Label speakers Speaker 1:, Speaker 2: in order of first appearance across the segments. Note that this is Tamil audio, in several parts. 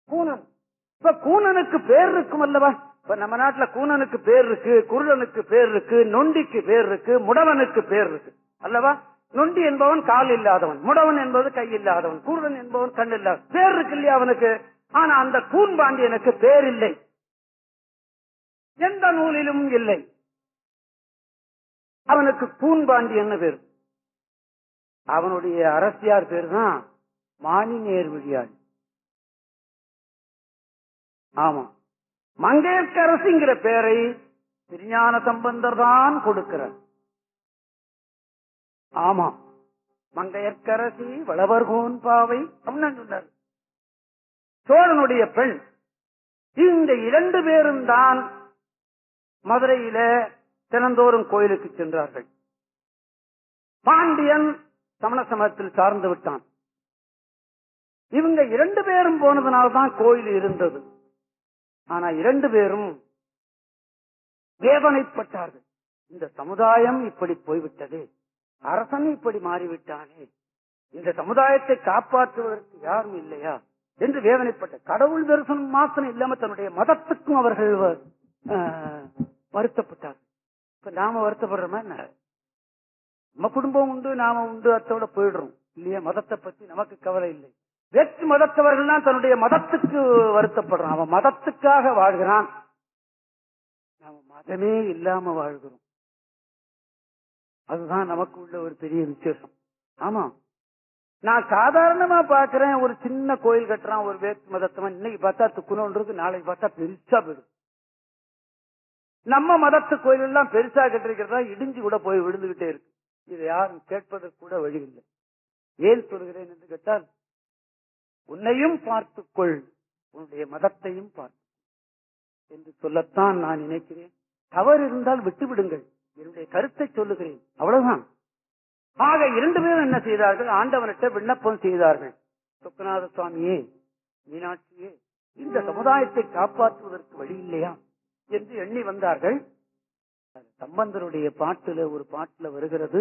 Speaker 1: கூனன் இப்ப கூனனுக்கு பேர் இருக்கும் அல்லவா இப்ப நம்ம நாட்டுல கூனனுக்கு பேர் இருக்கு குருடனுக்கு பேர் இருக்கு நொண்டிக்கு பேர் இருக்கு முடவனுக்கு பேர் இருக்கு அல்லவா நொண்டி என்பவன் கால் இல்லாதவன் முடவன் என்பது கை இல்லாதவன் குருடன் என்பவன் கண் இல்லாத பேர் இருக்கு இல்லையா அவனுக்கு ஆனா அந்த கூன் பாண்டியனுக்கு பேர் இல்லை எந்த நூலிலும் இல்லை அவனுக்கு கூன் பாண்டியன்னு பேர் அவனுடைய அரசியார் பேர் தான் மானி நேர்வழியாள் ஆமா மங்கையர்க்கரசிங்கிற பேரை திருஞான சம்பந்தர் தான் கொடுக்கிறார் ஆமா மங்கையர்க்கரசி வளவர்கோன் பாவை அப்படின்னு சொன்னார் சோழனுடைய பெண் இந்த இரண்டு பேரும் தான் மதுரையில தினந்தோறும் கோயிலுக்கு சென்றார்கள் பாண்டியன் சமண சமயத்தில் சார்ந்து விட்டான் இவங்க இரண்டு பேரும் போனதுனால்தான் கோயில் இருந்தது ஆனா இரண்டு பேரும் வேதனைப்பட்டார்கள் இந்த சமுதாயம் இப்படி போய்விட்டது அரசன் இப்படி மாறிவிட்டானே இந்த சமுதாயத்தை காப்பாற்றுவதற்கு யாரும் இல்லையா என்று வேதனைப்பட்ட கடவுள் தரிசனம் மாசனம் இல்லாம தன்னுடைய மதத்துக்கும் அவர்கள் அஹ், வருத்தப்பட்டார்கள் இப்ப நாம வருத்தப்படுறோமா என்ன நம்ம குடும்பம் உண்டு நாம உண்டு அத்தோட போயிடுறோம் இல்லையா மதத்தை பத்தி நமக்கு கவலை இல்லை வேற்று மதத்தவர்கள் தான் தன்னுடைய மதத்துக்கு வருத்தப்படுறான் அவன் மதத்துக்காக வாழ்கிறான் நாம மதமே இல்லாம வாழ்கிறோம் அதுதான் நமக்கு உள்ள ஒரு பெரிய விசேஷம் ஆமா நான் சாதாரணமா பாக்குறேன் ஒரு சின்ன கோயில் கட்டுறான் ஒரு வேற்று மதத்தவன் இன்னைக்கு பார்த்தா துக்குனோன் இருக்கு நாளைக்கு பார்த்தா பெருசா போயிடும் நம்ம மதத்து கோயில் எல்லாம் பெருசா கட்டிருக்கிறதா இடிஞ்சு கூட போய் விழுந்துகிட்டே இருக்கு இதை யாரும் கேட்பதற்கு கூட வழி இல்லை ஏன் சொல்கிறேன் என்று கேட்டால் உன்னையும் பார்த்துக்கொள் உன்னுடைய மதத்தையும் பார்த்து என்று சொல்லத்தான் நான் நினைக்கிறேன் தவறு இருந்தால் விட்டுவிடுங்கள் என்னுடைய கருத்தை சொல்லுகிறேன் அவ்வளவுதான் ஆக இரண்டு பேரும் என்ன செய்தார்கள் ஆண்டவனிட்ட விண்ணப்பம் செய்தார்கள் சொக்கநாத சுவாமியே மீனாட்சியே இந்த சமுதாயத்தை காப்பாற்றுவதற்கு வழி இல்லையா என்று எண்ணி வந்தார்கள் சம்பந்தருடைய பாட்டுல ஒரு பாட்டுல வருகிறது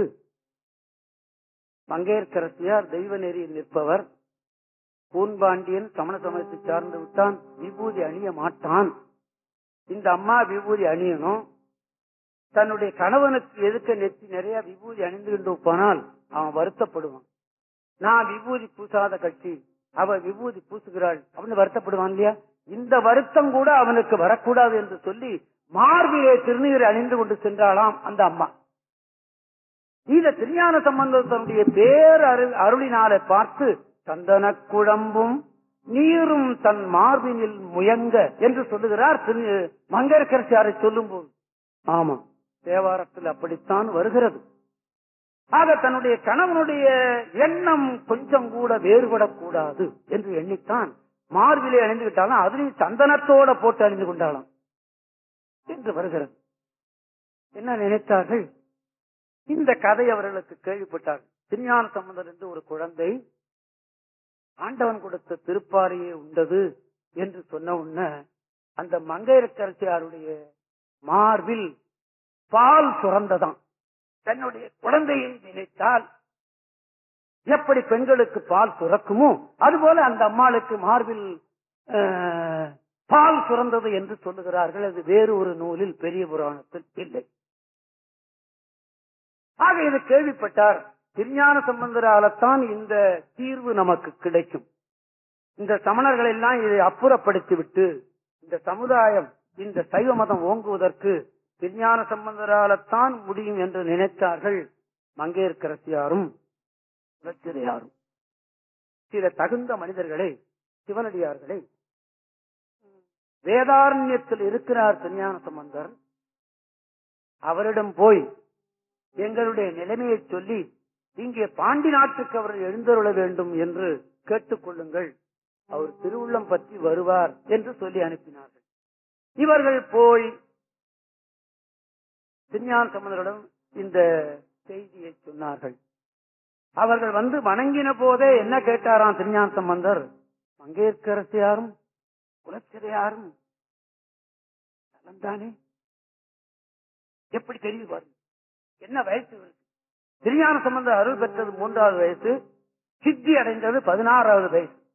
Speaker 1: மங்கையர்க்கரசியார் தெய்வ நெறியில் நிற்பவர் பூன்பாண்டியன் சமண சமயத்தை சார்ந்து விட்டான் விபூதி அணிய மாட்டான் இந்த அம்மா விபூதி அணியணும் தன்னுடைய கணவனுக்கு எதுக்க நெத்தி நிறைய விபூதி அணிந்து கொண்டு போனால் அவன் வருத்தப்படுவான் நான் விபூதி பூசாத கட்சி அவ விபூதி பூசுகிறாள் அப்படின்னு வருத்தப்படுவான் இல்லையா இந்த வருத்தம் கூட அவனுக்கு வரக்கூடாது என்று சொல்லி மார்பிலே திருநீர் அணிந்து கொண்டு சென்றாளாம் அந்த அம்மா இந்த திருஞான சம்பந்தம் தன்னுடைய பேர் அருள் அருளினாலே பார்த்து சந்தன குழம்பும் நீரும் தன் மார்பினில் முயங்க என்று சொல்லுகிறார் திரு மங்கரக்கரசியாரை சொல்லும் போது ஆமா தேவாரத்தில் அப்படித்தான் வருகிறது ஆக தன்னுடைய கணவனுடைய எண்ணம் கொஞ்சம் கூட வேறுபடக்கூடாது என்று எண்ணித்தான் மார்பிலே அணிந்து விட்டாலும் அதுலயும் சந்தனத்தோட போட்டு அணிந்து கொண்டாளாம் என்று வருகிறது என்ன நினைத்தார்கள் இந்த கதை அவர்களுக்கு கேள்விப்பட்டார்கள் திருஞான சம்பந்தர் என்று ஒரு குழந்தை ஆண்டவன் கொடுத்த திருப்பாறையே உண்டது என்று சொன்ன உடனே அந்த மங்கையரக்கரசியாருடைய மார்பில் பால் சுரந்ததாம் தன்னுடைய குழந்தையை நினைத்தால் எப்படி பெண்களுக்கு பால் சுரக்குமோ அதுபோல அந்த அம்மாளுக்கு மார்பில் அஹ், பால் சுரந்தது என்று சொல்லுகிறார்கள் அது வேறு ஒரு நூலில் பெரிய புராணத்தில் இல்லை ஆக இது கேள்விப்பட்டார் திருஞான சம்பந்தராலத்தான் இந்த தீர்வு நமக்கு கிடைக்கும் இந்த சமணர்கள் எல்லாம் இதை அப்புறப்படுத்தி விட்டு இந்த சமுதாயம் இந்த சைவ மதம் ஓங்குவதற்கு திருஞான சம்பந்தராலத்தான் முடியும் என்று நினைத்தார்கள் மங்கையர்க்கரசியாரும் லட்சிரையாரும் சில தகுந்த மனிதர்களை சிவனடியார்களை வேதாரண்யத்தில் இருக்கிறார் திருஞான சம்பந்தர் அவரிடம் போய் எங்களுடைய நிலைமையை சொல்லி இங்கே பாண்டி நாட்டுக்கு அவர் எழுந்தருள வேண்டும் என்று கேட்டுக்கொள்ளுங்கள் அவர் திருவுள்ளம் பற்றி வருவார் என்று சொல்லி அனுப்பினார்கள் இவர்கள் போய் திருஞான சம்பந்தரிடம் இந்த செய்தியை சொன்னார்கள் அவர்கள் வந்து வணங்கின போதே என்ன கேட்டாராம் திருஞான சம்பந்தர் மங்கையர்க்கரசியாரும் குலச்சிறையாரும் நலம்தானே எப்படி தெரியுது பாருங்க என்ன வயசு இவருக்கு? திருஞான சம்பந்தர் அருள் பெற்றது மூன்றாவது வயசு சித்தி அடைந்தது பதினாறாவது வயசு